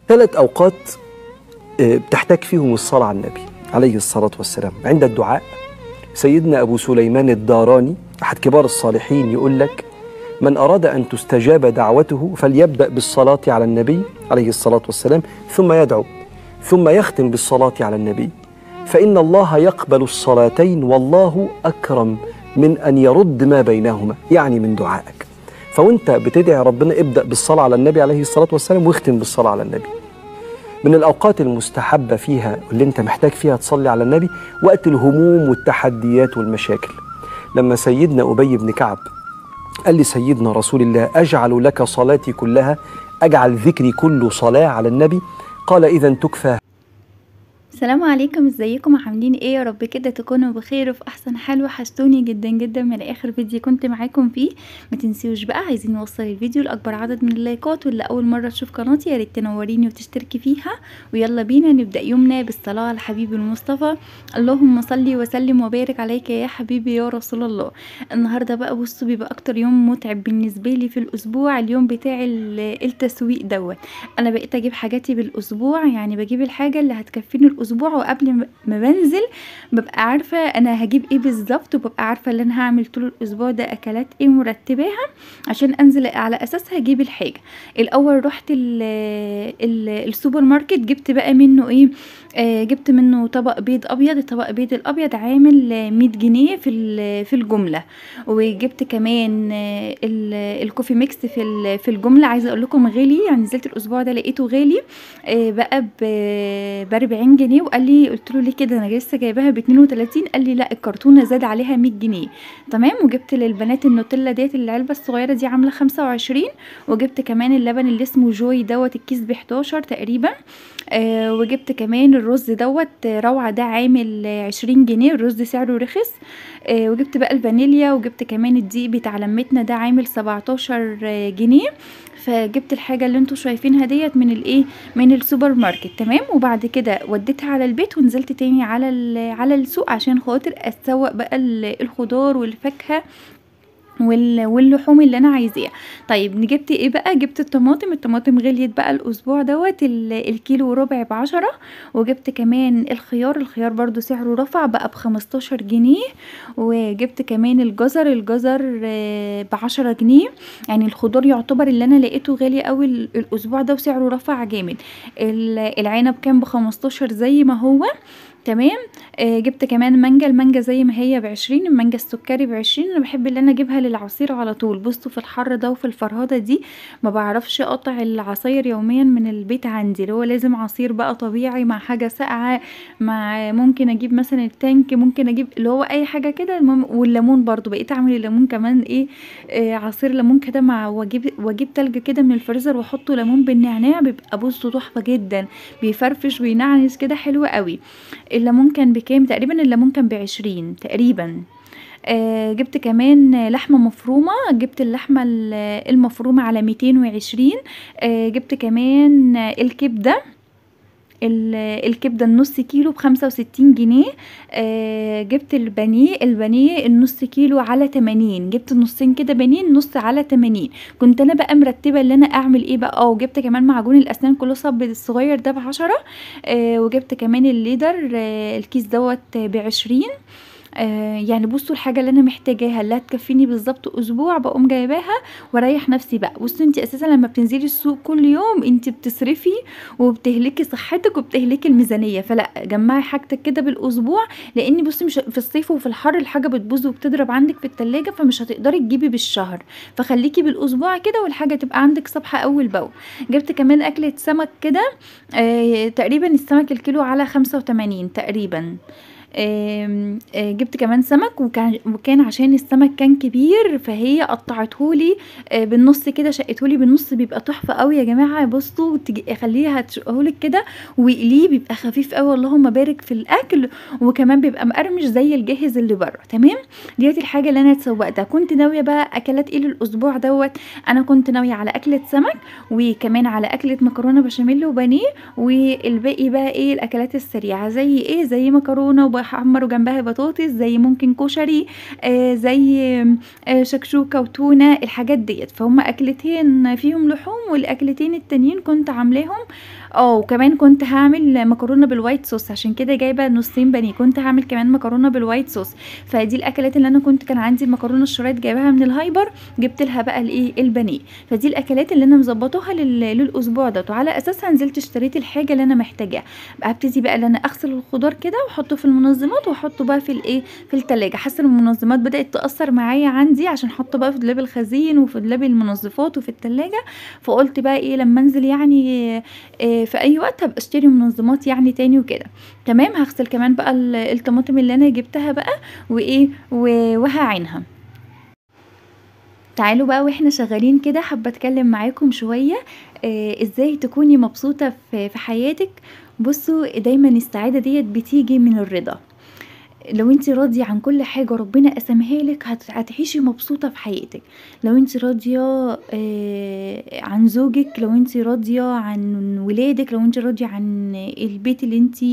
ثلاث أوقات آه، بتحتاج فيهم الصلاة على النبي عليه الصلاة والسلام عند الدعاء سيدنا أبو سليمان الداراني أحد كبار الصالحين يقول لك من أراد أن تستجاب دعوته فليبدأ بالصلاة على النبي عليه الصلاة والسلام ثم يدعو ثم يختم بالصلاة على النبي فإن الله يقبل الصلاتين والله أكرم من أن يرد ما بينهما يعني من دعائك فوانت بتدعي ربنا ابدأ بالصلاة على النبي عليه الصلاة والسلام واختم بالصلاة على النبي من الأوقات المستحبة فيها اللي أنت محتاج فيها تصلي على النبي وقت الهموم والتحديات والمشاكل لما سيدنا أبي بن كعب قال لي سيدنا رسول الله أجعل لك صلاتي كلها أجعل ذكري كله صلاة على النبي قال إذا تكفى السلام عليكم ازيكم عاملين ايه يا رب كده تكونوا بخير وفي احسن حال وحشتوني جدا جدا من اخر فيديو كنت معاكم فيه ما تنسيوش بقى عايزين نوصل الفيديو لاكبر عدد من اللايكات واللي اول مره تشوف قناتي يا ريت تنوريني وتشتركي فيها ويلا بينا نبدا يومنا بالصلاه على حبيبي المصطفى اللهم صل وسلم وبارك عليك يا حبيبي يا رسول الله النهارده بقى بصوا بيبقى اكتر يوم متعب بالنسبه لي في الاسبوع اليوم بتاع ال- التسويق دوت انا بقيت اجيب حاجاتي بالاسبوع يعني بجيب الحاجه اللي هتكفيني الاسبوع وقبل ما- ما بنزل ببقى عارفه انا هجيب ايه بالظبط وببقى عارفه اللي انا هعمل طول الاسبوع ده اكلات ايه مرتباها عشان انزل على اساسها اجيب الحاجه الاول رحت ال ال السوبر ماركت جبت بقى منه ايه آه جبت منه طبق بيض ابيض الطبق بيض الابيض عامل آه، 100 جنيه في ال- في الجمله وجبت كمان آه، ال- الكوفي ميكس في ال- في الجمله عايزه اقول لكم غالي يعني نزلت الاسبوع ده لقيته غالي آه، بقى ب 40 جنيه وقال لي قلت له ليه كده انا لسه جايباها ب 32 قال لي لا الكرتونه زاد عليها 100 جنيه تمام وجبت للبنات النوتيلا ديت العلبه الصغيره دي عامله 25 وجبت كمان اللبن اللي اسمه جوي دوت الكيس ب 11 تقريبا آه وجبت كمان الرز دوت آه، روعه ده عامل آه، 20 جنيه الرز سعره رخص آه وجبت بقى الفانيليا وجبت كمان الدقيق بتاع لمتنا ده عامل 17 آه، جنيه فجبت الحاجه اللي انتوا شايفينها ديت من الايه من السوبر ماركت تمام وبعد كده وديتها على البيت ونزلت تاني على ال- على السوق عشان خاطر اسوق بقى ال- الخضار والفاكهه وال- واللحوم اللي انا عايزاها طيب جبت ايه بقى جبت الطماطم الطماطم غليت بقى الاسبوع دوت ال- الكيلو وربع بعشرة وجبت كمان الخيار الخيار برضو سعره رفع بقى بخمستاشر جنيه وجبت كمان الجزر الجزر آه، بعشرة جنيه يعني الخضار يعتبر اللي انا لقيته غالي قوي ال- الاسبوع ده وسعره رفع جامد ال- العنب كان بخمستاشر زي ما هو تمام آه جبت كمان مانجا المانجا زي ما هي بعشرين المانجا السكري بعشرين انا بحب اللي انا اجيبها للعصير على طول بصوا في الحر ده وفي الفرهده دي ما بعرفش اقطع العصاير يوميا من البيت عندي اللي هو لازم عصير بقى طبيعي مع حاجه ساقعه مع ممكن اجيب مثلا التانك ممكن اجيب اللي هو اي حاجه كده المهم والليمون برضو بقيت اعمل الليمون كمان ايه آه عصير ليمون كده مع واجيب واجيب تلج كده من الفريزر واحطه ليمون بالنعناع بيبقى بصوا تحفه جدا بيفرفش وينعنس كده حلو قوي الليمون كان بكام تقريبا الليمون كان بعشرين تقريبا آه جبت كمان لحمة مفرومة جبت اللحمة ال- المفرومة على ميتين وعشرين آه جبت كمان الكبدة ال- الكبده النص كيلو بخمسة وستين جنيه آه جبت البانيه البانيه النص كيلو على تمانين جبت نصين كده بانيه النص على تمانين كنت انا بقى مرتبه اللي انا اعمل ايه بقى اه وجبت كمان معجون الاسنان كله صب الصغير ده بعشرة آه وجبت كمان الليدر آه الكيس دوت بعشرين آه يعني بصوا الحاجة اللي أنا محتاجاها اللي هتكفيني بالظبط أسبوع بقوم جايباها وأريح نفسي بقى بصوا انت أساسا لما بتنزلي السوق كل يوم انت بتصرفي وبتهلكي صحتك وبتهلكي الميزانية فلا جمعي حاجتك كده بالأسبوع لأن بصي مش في الصيف وفي الحر الحاجة بتبوظ وبتضرب عندك في التلاجة فمش هتقدري تجيبي بالشهر فخليكي بالأسبوع كده والحاجة تبقى عندك صبحة أول بأول جبت كمان أكلة سمك كده آه تقريبا السمك الكيلو على خمسة وتمانين تقريبا آم، آه، جبت كمان سمك وكان وكان عشان السمك كان كبير فهي قطعتهولي آه، بالنص كده شقتهولي بالنص بيبقى تحفه قوي يا جماعه بصوا تجي- خليها تشقهولك كده واقليه بيبقى خفيف قوي اللهم بارك في الاكل وكمان بيبقى مقرمش زي الجاهز اللي بره تمام ديت الحاجه اللي انا اتسوقتها كنت ناويه بقى اكلات ايه للاسبوع دوت انا كنت ناويه على اكله سمك وكمان على اكله مكرونه بشاميل وبانيه والباقي بقى ايه الاكلات السريعه زي ايه زي مكرونه وبحمر جنبها بطاطس زي ممكن كشري آه زي آه شكشوكه وتونه الحاجات ديت فهم اكلتين فيهم لحوم والاكلتين التانيين كنت عاملاهم اه وكمان كنت هعمل مكرونه بالوايت صوص عشان كده جايبه نصين بانيه كنت هعمل كمان مكرونه بالوايت صوص فدي الاكلات اللي انا كنت كان عندي المكرونه الشرايط جايباها من الهايبر جبت لها بقى الايه البانيه فدي الاكلات اللي انا مظبطاها لل- للاسبوع ده وعلى اساسها نزلت اشتريت الحاجه اللي انا محتاجاها بقى ابتدي بقى ان انا اغسل الخضار كده واحطه في المنظمات واحطه بقى في الايه في التلاجة حاسه ان المنظمات بدات تاثر معايا عندي عشان احطه بقى في دولاب الخزين وفي دولاب المنظفات وفي التلاجة فقلت بقى ايه لما انزل يعني آه، في اي وقت هبقى اشتري منظمات يعني تاني وكده تمام هغسل كمان بقى ال- الطماطم اللي انا جبتها بقى وايه و- وهعينها تعالوا بقى واحنا شغالين كده حابه اتكلم معاكم شويه آه ازاي تكوني مبسوطه في في حياتك بصوا دايما السعاده ديت بتيجي من الرضا لو انت راضية عن كل حاجة ربنا قسمها لك هت- هتعيشي مبسوطة في حياتك لو انت راضية آه، عن زوجك لو انت راضية عن ولادك لو انت راضية عن البيت اللي انت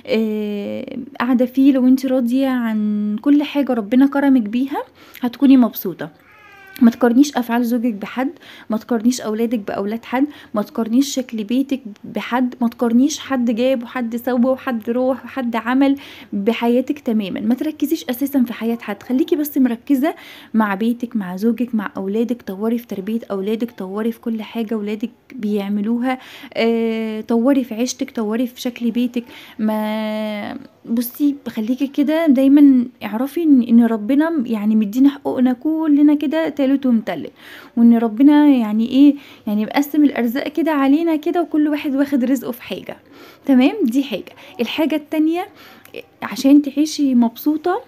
آه، قاعدة فيه لو انت راضية عن كل حاجة ربنا كرمك بيها هتكوني مبسوطة ما تقارنيش افعال زوجك بحد ما تقارنيش اولادك باولاد حد ما تقارنيش شكل بيتك بحد ما تقارنيش حد جاب وحد سوى وحد روح وحد عمل بحياتك تماما ما تركزيش اساسا في حياه حد خليكي بس مركزه مع بيتك مع زوجك مع اولادك طوري في تربيه اولادك طوري في كل حاجه اولادك بيعملوها آه، طوري في عيشتك طوري في شكل بيتك ما بصي خليكي كده دايما اعرفي ان إن ربنا يعني مدينا حقوقنا كلنا كده تالت ومتلت وان ربنا يعني ايه يعني مقسم الارزاق كده علينا كده وكل واحد واخد رزقه في حاجه تمام دي حاجه الحاجه التانية عشان تعيشي مبسوطه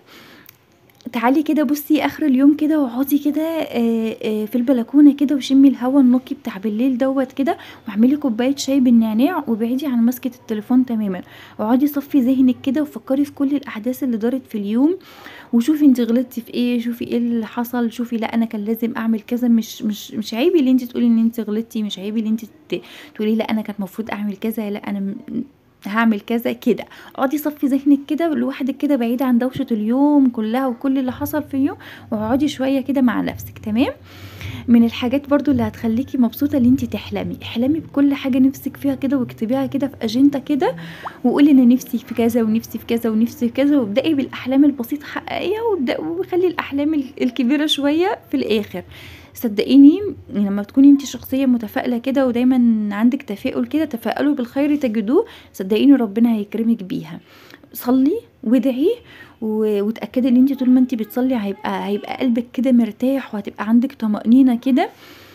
تعالي كده بصي اخر اليوم كده واقعدي كده آه، آه، في البلكونه كده وشمي الهوا النقي بتاع بالليل دوت كده واعملي كوبايه شاي بالنعناع وابعدي عن مسكه التليفون تماما واقعدي صفي ذهنك كده وفكري في كل الاحداث اللي دارت في اليوم وشوفي انت غلطتي في ايه شوفي ايه اللي حصل شوفي لا انا كان لازم اعمل كذا مش مش مش عيبي اللي انت تقولي ان انت غلطتي مش عيبي اللي انت ت- تقولي لا انا كانت المفروض اعمل كذا لا انا م- هعمل كذا كده اقعدي صفي ذهنك كده لوحدك كده بعيد عن دوشه اليوم كلها وكل اللي حصل في اليوم واقعدي شويه كده مع نفسك تمام من الحاجات برضو اللي هتخليكي مبسوطه اللي انت تحلمي احلمي بكل حاجه نفسك فيها كده واكتبيها كده في اجنده كده وقولي انا نفسي في كذا ونفسي في كذا ونفسي في كذا وابدأي بالاحلام البسيطه حققيها وابدأ وخلي الاحلام ال- الكبيره شويه في الاخر صدقيني لما تكوني انت شخصيه متفائله كده ودايما عندك تفاؤل كده تفائلوا بالخير تجدوه صدقيني ربنا هيكرمك بيها صلي وادعي و- وتاكدي ان انت طول ما انت بتصلي هيبقى هيبقى قلبك كده مرتاح وهتبقى عندك طمانينه كده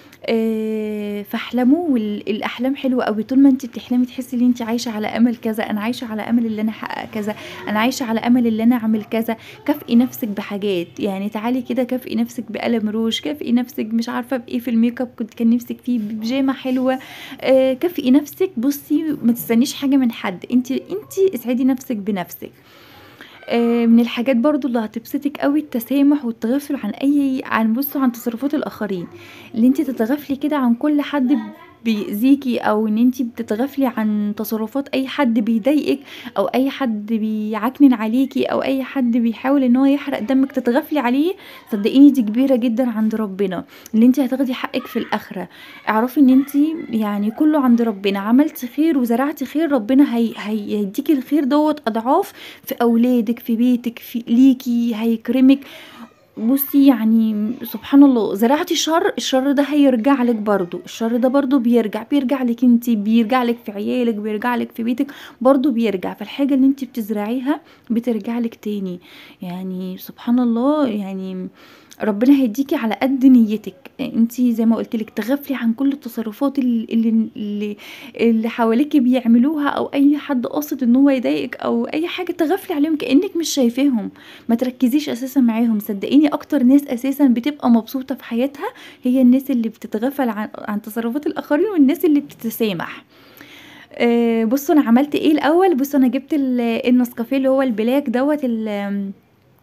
آه، فاحلموا والاحلام حلوه قوي طول ما انت بتحلمي تحسي ان انت عايشه على امل كذا انا عايشه على امل اللي انا احقق كذا انا عايشه على امل اللي انا اعمل كذا كافئي نفسك بحاجات يعني تعالي كده كافئي نفسك بقلم روج كافئي نفسك مش عارفه بايه في الميك اب كنت كان نفسك فيه بيجامه حلوه آه، كافئي نفسك بصي ما تستنيش حاجه من حد انت انت اسعدي نفسك بنفسك آه، من الحاجات برضو اللي هتبسطك قوي التسامح والتغافل عن اي عن بصوا عن تصرفات الاخرين اللي انت تتغافلي كده عن كل حد بيأذيكي او ان انت بتتغافلي عن تصرفات اي حد بيضايقك او اي حد بيعكنن عليكي او اي حد بيحاول ان هو يحرق دمك تتغافلي عليه صدقيني دي كبيره جدا عند ربنا اللي انت هتاخدي حقك في الاخره اعرفي ان انت يعني كله عند ربنا عملتي خير وزرعتي خير ربنا هي هيديكي الخير دوت اضعاف في اولادك في بيتك في ليكي هيكرمك بصي يعني سبحان الله زرعتي شر الشر ده هيرجع لك برضو الشر ده برضو بيرجع بيرجع لك انت بيرجع لك في عيالك بيرجع لك في بيتك برضو بيرجع فالحاجة اللي انت بتزرعيها بترجع لك تاني يعني سبحان الله يعني ربنا هيديكي على قد نيتك انت زي ما قلت لك تغفلي عن كل التصرفات اللي اللي, اللي, اللي حواليكي بيعملوها او اي حد قاصد ان هو يضايقك او اي حاجه تغفلي عليهم كانك مش شايفاهم ما تركزيش اساسا معاهم صدقيني اكتر ناس اساسا بتبقى مبسوطه في حياتها هي الناس اللي بتتغفل عن, عن تصرفات الاخرين والناس اللي بتتسامح آه، بصوا انا عملت ايه الاول بصوا انا جبت ال- النسكافيه اللي هو البلاك دوت ال-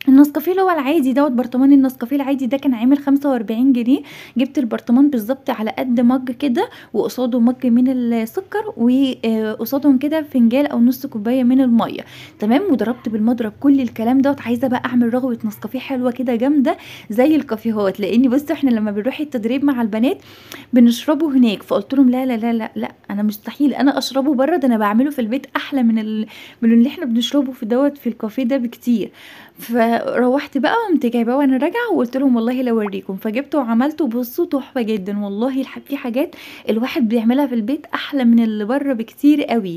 النسكافيه اللي هو العادي دوت برطمان النسكافيه العادي ده كان عامل 45 جنيه جبت البرطمان بالظبط على قد مج كده وقصاده مج من السكر وقصادهم كده فنجان او نص كوبايه من الميه تمام وضربت بالمضرب كل الكلام دوت عايزه بقى اعمل رغوه نسكافيه حلوه كده جامده زي الكافيهات لاني بصوا احنا لما بنروح التدريب مع البنات بنشربه هناك فقلت لهم لا لا لا لا لا انا مستحيل انا اشربه بره ده انا بعمله في البيت احلى من ال... من اللي احنا بنشربه في دوت في الكافيه ده بكتير فروحت بقى قمت جايباه وانا راجعه وقلت لهم والله لو اوريكم فجبته وعملته بصوا تحفه جدا والله الح- في حاجات الواحد بيعملها في البيت احلى من اللي بره بكتير قوي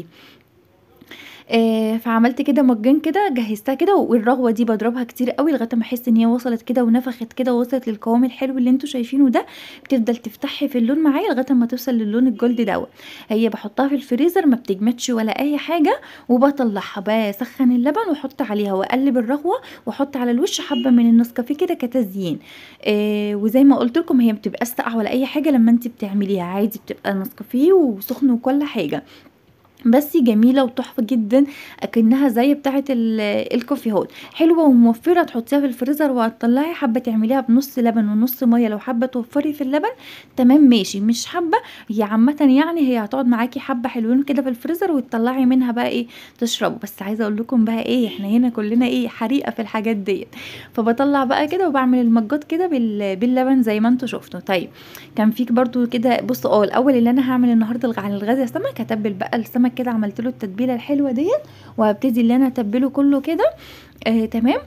آه فعملت كده مجان كده جهزتها كده والرغوه دي بضربها كتير قوي لغايه ما احس ان هي وصلت كده ونفخت كده ووصلت للقوام الحلو اللي انتوا شايفينه ده بتفضل تفتحي في اللون معايا لغايه ما توصل للون الجولد دوت هي بحطها في الفريزر ما بتجمدش ولا اي حاجه وبطلعها بسخن اللبن واحط عليها واقلب الرغوه واحط على الوش حبه من النسكافيه كده كتزيين آه وزي ما قلت لكم هي بتبقى ساقعه ولا اي حاجه لما انت بتعمليها عادي بتبقى نسكافيه وسخن وكل حاجه بس جميله وتحفه جدا اكنها زي بتاعه ال- الكافيهات حلوه وموفره تحطيها في الفريزر وهتطلعي حبه تعمليها بنص لبن ونص ميه لو حابه توفري في اللبن تمام ماشي مش حابه هي عامه يعني هي هتقعد معاكي حبه حلوين كده في الفريزر وتطلعي منها بقى ايه تشربوا بس عايزه اقول لكم بقى ايه احنا هنا كلنا ايه حريقه في الحاجات ديت فبطلع بقى كده وبعمل المجات كده بال- باللبن زي ما انتوا شفتوا طيب كان فيك برضو كده بصوا اه الاول اللي انا هعمل النهارده الغ- على الغدا سمك هتبل بقى السمك كده عملت له التتبيله الحلوه ديت وهبتدي اللي انا اتبله كله كده آه تمام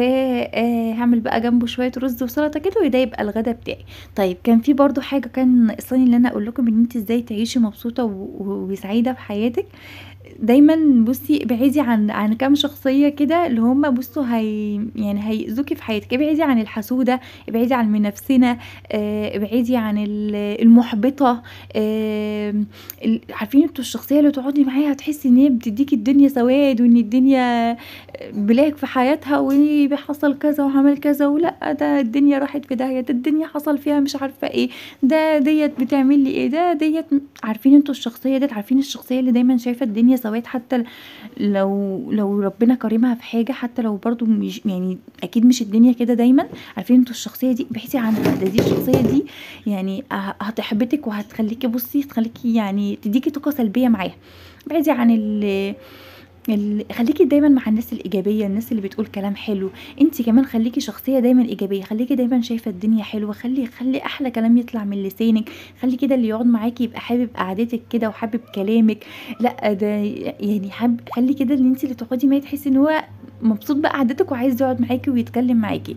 وهعمل بقى جنبه شويه رز وسلطه كده وده يبقى الغدا بتاعي طيب كان في برضو حاجه كان ناقصاني ان انا اقول لكم ان انت ازاي تعيشي مبسوطه و- و- وسعيده في حياتك دايما بصي ابعدي عن عن كام شخصيه كده اللي هم بصوا هي يعني هيأذوكي في حياتك ابعدي عن الحسوده ابعدي عن المنافسنه آه، ابعدي عن ال- المحبطه آه، ال- عارفين انتوا الشخصيه اللي تقعدي معاها تحسي ان هي بتديكي الدنيا سواد وان الدنيا بلاك في حياتها وحصل كذا وعمل كذا ولا ده الدنيا راحت في داهيه ده الدنيا حصل فيها مش عارفه ايه ده ديت بتعمل لي ايه ده ديت عارفين انتوا الشخصيه ديت عارفين الشخصيه اللي دايما شايفه الدنيا سواد حتى لو لو ربنا كرمها في حاجه حتى لو برضو مش يعني اكيد مش الدنيا كده دايما عارفين انتوا الشخصيه دي ابحثي عنها ده دي الشخصيه دي يعني ه- هتحبطك وهتخليكي بصي تخليكي يعني تديكي طاقه سلبيه معاها ابعدي عن ال ال- خليكي دايما مع الناس الايجابيه الناس اللي بتقول كلام حلو انت كمان خليكي شخصيه دايما ايجابيه خليكي دايما شايفه الدنيا حلوه خلي خلي احلى كلام يطلع من لسانك خلي كده اللي يقعد معاكي يبقى حابب قعدتك كده وحابب كلامك لا ده يعني حب خلي كده ان انت اللي تقعدي معاه تحسي ان هو مبسوط بقعدتك وعايز يقعد معاكي ويتكلم معاكي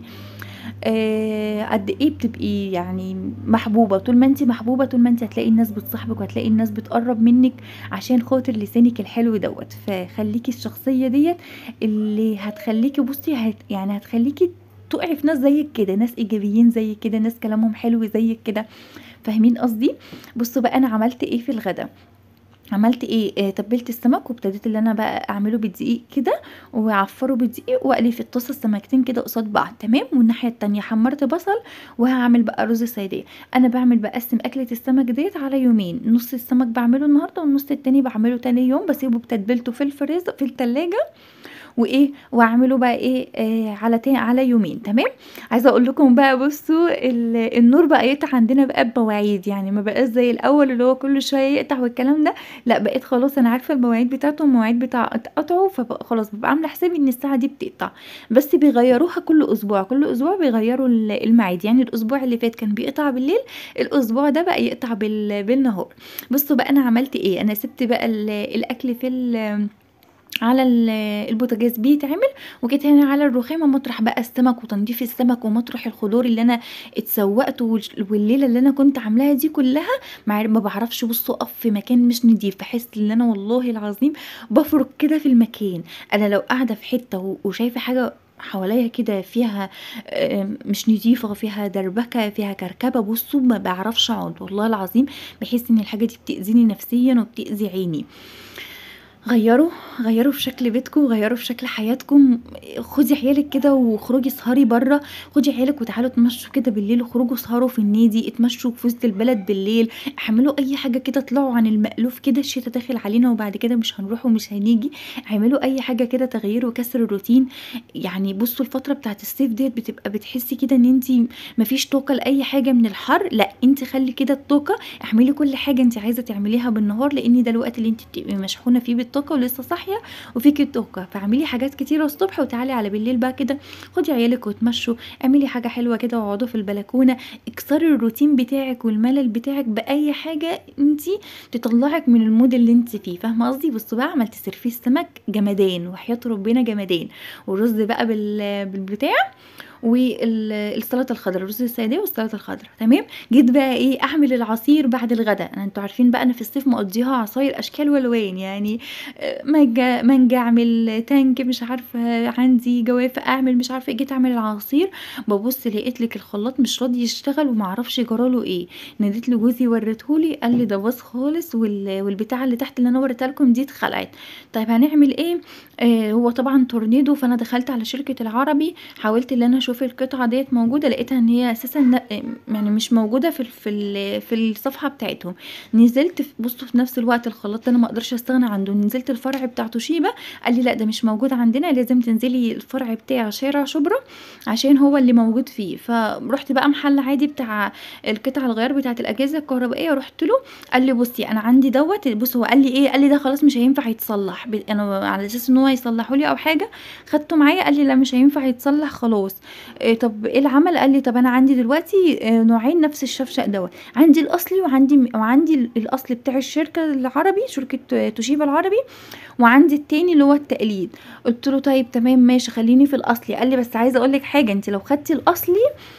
آه، قد ايه بتبقي يعني محبوبه طول ما انت محبوبه طول ما انت هتلاقي الناس بتصاحبك وهتلاقي الناس بتقرب منك عشان خاطر لسانك الحلو دوت فخليكي الشخصيه ديت اللي هتخليكي بصي هت يعني هتخليكي تقعي في ناس زيك كده ناس ايجابيين زيك كده ناس كلامهم حلو زيك كده فاهمين قصدي بصوا بقى انا عملت ايه في الغدا عملت ايه آه تبلت السمك وابتديت اللي انا بقى اعمله بالدقيق كده واعفره بالدقيق واقلي في الطاسه السمكتين كده قصاد بعض تمام والناحيه التانية حمرت بصل وهعمل بقى رز صياديه انا بعمل بقسم اكله السمك ديت على يومين نص السمك بعمله النهارده والنص التاني بعمله تاني يوم بسيبه بتتبيلته في الفريزر في التلاجة وايه واعمله بقى ايه آه على تاني على يومين تمام عايزه اقول لكم بقى بصوا ال- النور بقى يقطع عندنا بقى بمواعيد يعني ما بقاش زي الاول اللي هو كل شويه يقطع والكلام ده لا بقيت خلاص انا عارفه المواعيد بتاعته المواعيد بتاع قطعه فبقى خلاص ببقى عامله حسابي ان الساعه دي بتقطع بس بيغيروها كل اسبوع كل اسبوع بيغيروا ال- الميعاد يعني الاسبوع اللي فات كان بيقطع بالليل الاسبوع ده بقى يقطع بال... بالنهار بصوا بقى انا عملت ايه انا سبت بقى ال- الاكل في ال... على ال- البوتاجاز بيتعمل وجيت هنا على الرخامه مطرح بقى السمك وتنظيف السمك ومطرح الخضار اللي انا اتسوقته وال- والليله اللي انا كنت عاملاها دي كلها ما عار- ما بعرفش بص اقف في مكان مش نضيف بحس ان انا والله العظيم بفرك كده في المكان انا لو قاعده في حته و- وشايفه حاجه حواليا كده فيها آم، مش نضيفة فيها دربكة فيها كركبة بصوا ما بعرفش اقعد والله العظيم بحس ان الحاجة دي بتأذيني نفسيا وبتأذي عيني غيّروا، غيّروا في شكل بيتكم، غيّروا في شكل حياتكم، خدي عيالِك كده واخرجي اسهري برّه، خدي عيالِك وتعالوا اتمشوا كده بالليل، اخرجوا اسهروا في النادي، اتمشوا في وسط البلد بالليل، اعملوا أي حاجة كده اطلعوا عن المألوف كده، الشتا داخل علينا وبعد كده مش هنروح ومش هنيجي، اعملوا أي حاجة كده تغيير وكسر الروتين، يعني بُصّوا الفترة بتاعة الصيف ديّة بتبقى بتحسي كده إن أنتِ ما فيش طاقة لأي حاجة من الحر، لأ أنتِ خلّي كده الطاقة، اعملي كل حاجة أنتِ عايزة تعمليها بالنهار، لإن ده الوقت اللي أنتِ بتبقي مشحونة فيه بالطاقة ولسه صاحية وفيكِ الطاقة، فاعملي حاجات كتيرة الصبح وتعالي على بالليل بقى كده خدي عيالِك واتمشوا، اعملي حاجة حلوة كده واقعدوا في البلكونة، اكسري الروتين بتاعِك والملل بتاعِك بأي حاجة أنتِ تطلّعِك من الmood اللي أنتِ فيه، فاهمة قصدي؟ بُصّوا بقى عملت سيرفيس سمك جمدان، وحياة ربنا جمدان، والرز بقى بال بالبتاع وال السلطة الخضرا، الرز الصيادية والسلطة الخضرا تمام، جيت بقى إيه أعمل العصير بعد الغدا، أنتم عارفين بقى أنا في الصيف مقضياها عصاير أشكال وألوان، يعني آآ مانجا مانجا أعمل تانج مش عارفة عندي جوافة أعمل مش عارفة إيه، جيت أعمل العصير بابُص لقيت لِك الخلاط مش راضي يشتغل وما أعرفش جرى له إيه، ناديت لجوزي وريته لي قال لي: "ده باظ خالص وال والبتاعة اللي تحت اللي أنا وريتها لكم دي اتخلعت." طيب هنعمل إيه؟ آآ هو طبعًا تورنيدو فأنا دخلت على شركة العربي حاولت إن أنا أشوف القطعة ديّة موجودة لقيتها إن هي أساسًا ن يعني مش موجودة في ال في ال في الصفحة بتاعتهم، نزلت ف بُصّوا في نفس الوقت الخلاط ده أنا ما اقدرش أستغنى عنه، نزلت الفرع بتاع توشيبا قال لي: "لأ ده مش موجود عندنا لازم تنزلي الفرع بتاع شارع شبرا عشان هو اللي موجود فيه." فرُحت بقى محل عادي بتاع القطع الغيار بتاعة الأجهزة الكهربائية رُحت له قال لي: "بُصّي أنا عندي دوّة" بُص هو قال لي إيه، قال لي: "ده خلاص مش هينفع يتصلّح." ب أنا على أساس إن هو هيصلحه لي أو حاجة، خدته معايا قال لي: "لأ مش هينفع يتصلّح خلاص." آآ طب إيه العمل؟ قال لي: "طب أنا عندي دلوقتي آآ نوعين نفس الشفشق دوّة، عندي الأصلي وعندي م وعندي ال الأصلي بتاع الشركة العربي شركة توشيبا العربي، وعندي التاني اللي هو التقليد." قُلت له: "طيب تمام ماشي خلّيني في الأصلي." قال لي: "بس عايزة أقول لِك حاجة أنتِ لو خدتِ الأصلي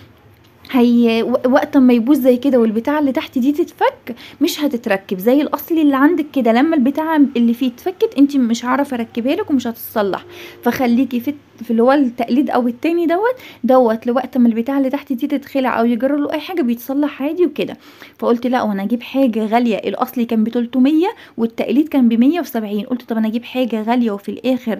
هي و وقت أمّا يبوظ زي كده والبتاعة اللي تحت دي تتفك مش هتتركب، زي الأصلي اللي عندِك كده لمّا البتاعة اللي فيه اتفكت أنتِ مش هاعرف أركبها لِك ومش هتتصلّح، فخلّيكِ في في اللي هو التقليد أو التاني دوّة، دوّة لوقت ما البتاعة اللي تحت دي تتخلع أو يجرى له أي حاجة بيتصلّح عادي وكده." فقُلت لأ، هو أنا أجيب حاجة غالية الأصلي كان ب300 والتقليد كان ب170 قُلت طب أنا أجيب حاجة غالية وفي الآخر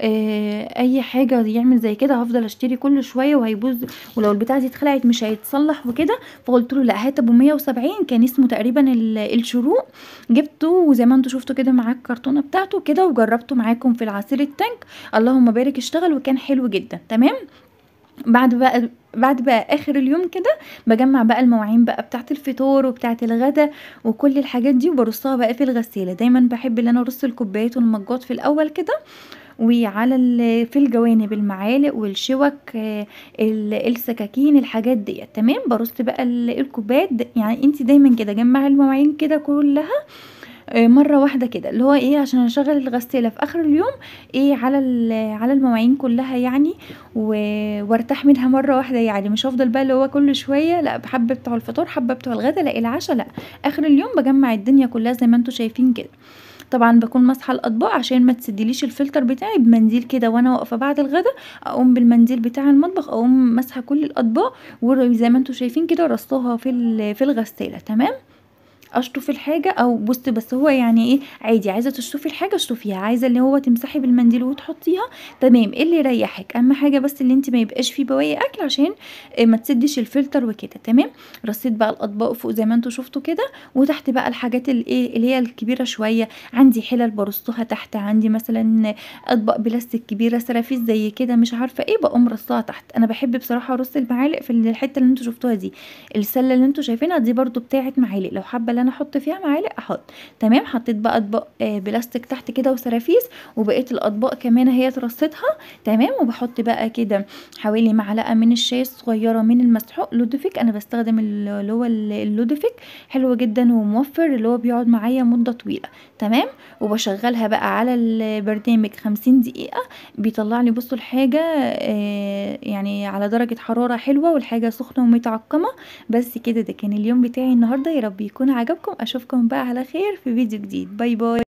آآ أي حاجة يعمل زي كده هافضل أشتري كل شوية وهيبوظ ولو البتاعة دي اتخلعت مش هيتصلّح وكده، فقُلت له: "لأ هات أبو 170" كان اسمه تقريبًا ال الشروق، جِبته وزي ما أنتم شُفتوا كده معاه الكرتونة بتاعته كده وجرّبته معاكم في العصير التانك، اللهم بارك اشتغل وكان حلو جدًا تمام، بعد بقى بعد بقى آخر اليوم كده باجمّع بقى المواعين بقى بتاعة الفطار وبتاعة الغدا وكل الحاجات دي وبارصّها بقى في الغسالة، دايمًا باحب إن أنا أرُص الكوبايات والمجّات في الأول كده وعلى ال في الجوانب المعالق والشِوَك ال السكاكين الحاجات ديّة تمام، بارُص بقى ال الكوبايات د يعني أنتِ دايمًا كده جمّعي المواعين كده كلّها آآ مرّة واحدة كده، اللي هو إيه عشان أشغّل الغسالة في آخر اليوم إيه على ال على المواعين كلّها يعني و وارتاح منها مرّة واحدة يعني، مش هافضل بقى اللي هو كل شوية لأ حبّة بتوع الفطار، حبّة بتوع الغدا، لأ العشا لأ، آخر اليوم باجمّع الدنيا كلّها زي ما أنتم شايفين كده. طبعًا باكون ماسحة الأطباق عشان ما تسدّيليش الفلتر بتاعي بمنديل كده وأنا واقفة بعد الغدا، أقوم بالمنديل بتاع المطبخ أقوم ماسحة كل الأطباق وزي ما أنتم شايفين كده رصّاها في ال في الغسالة تمام، أشطف الحاجة أو بُصّي بس هو يعني إيه عادي عايزة تشطفي الحاجة اشطفيها، عايزة اللي هو تمسحي بالمنديل وتحطّيها تمام، اللي يريّحِك، أهم حاجة بس اللي أنتِ ما يبقاش في بواقي أكل عشان آآ ما تسدّش الفلتر وكده تمام، رصيت بقى الأطباق فوق زي ما أنتم شُفتوا كده وتحت بقى الحاجات الإيه اللي هي الكبيرة شوية، عندي حِلَل بارُصّها تحت، عندي مثلًا أطباق بلاستيك كبيرة، سرافيس زي كده مش عارفة إيه، باقوم رصّاها تحت، أنا باحب بصراحة أرُص المعالق في الحتّة اللي أنتم شُفتوها دي، السلة اللي أنتم شايفينها دي برضه بتاعة معالق، لو حابة إن أنا أحط فيها معالق أحط، تمام، حطيت بقى أطباق بلاستيك تحت كده وسرافيس وبقية الأطباق كمان أهيّة رصيتها تمام، وباحط بقى كده حوالي معلقة من الشاي الصغيّرة من المسحوق لودوفيك، أنا باستخدم ال اللي هو ال اللودوفيك حلو جدًا وموفّر اللي هو بيقعد معايا مدة طويلة تمام، وباشغّلها بقى على البرنامج 50 دقيقة بيطلّع لي بُصّوا الحاجة آآ يعني على درجة حرارة حلوة والحاجة سخنة ومتعقّمة، بس كده ده كان اليوم بتاعي النهارده، يا رب يكون عجبكم، أشوفكم بقى على خير في فيديو جديد، باي باي.